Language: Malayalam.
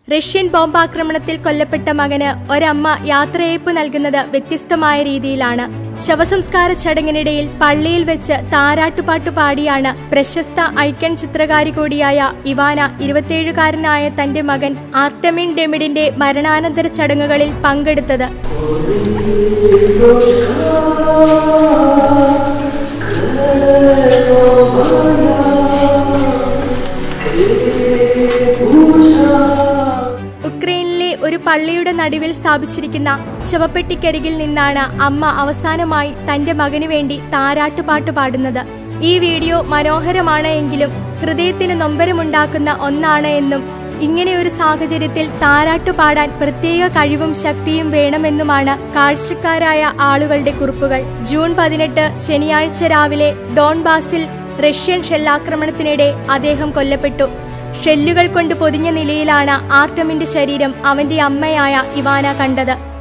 റഷ്യൻ ബോംബാക്രമണത്തിൽ കൊല്ലപ്പെട്ട മകന് ഒരമ്മ യാത്രയയപ്പ് നൽകുന്നത് വ്യത്യസ്തമായ രീതിയിലാണ് ശവസംസ്കാര ചടങ്ങിനിടയിൽ പള്ളിയിൽ വെച്ച് താരാട്ടുപാട്ട് പാടിയാണ് പ്രശസ്ത ഐക്കൺ ചിത്രകാരി കൂടിയായ ഇവാന ഇരുപത്തിയേഴുകാരനായ തന്റെ മകൻ ആർട്ടമിൻ ഡെമിഡിന്റെ മരണാനന്തര ചടങ്ങുകളിൽ പങ്കെടുത്തത് ഉക്രൈനിലെ ഒരു പള്ളിയുടെ നടുവിൽ സ്ഥാപിച്ചിരിക്കുന്ന ശവപ്പെട്ടിക്കരികിൽ നിന്നാണ് അമ്മ അവസാനമായി തന്റെ മകനു വേണ്ടി താരാട്ടുപാട്ട് പാടുന്നത് ഈ വീഡിയോ മനോഹരമാണ് എങ്കിലും ഹൃദയത്തിന് നൊമ്പരമുണ്ടാക്കുന്ന ഒന്നാണ് എന്നും ഇങ്ങനെ ഒരു സാഹചര്യത്തിൽ താരാട്ടു പാടാൻ പ്രത്യേക കഴിവും ശക്തിയും വേണമെന്നുമാണ് കാഴ്ചക്കാരായ ആളുകളുടെ കുറിപ്പുകൾ ജൂൺ പതിനെട്ട് ശനിയാഴ്ച രാവിലെ ഡോൺബാസിൽ റഷ്യൻ ഷെല്ലാക്രമണത്തിനിടെ അദ്ദേഹം കൊല്ലപ്പെട്ടു ഷെല്ലുകൾ കൊണ്ട് പൊതിഞ്ഞ നിലയിലാണ് ആർട്ടമിന്റെ ശരീരം അവന്റെ അമ്മയായ ഇവാന കണ്ടത്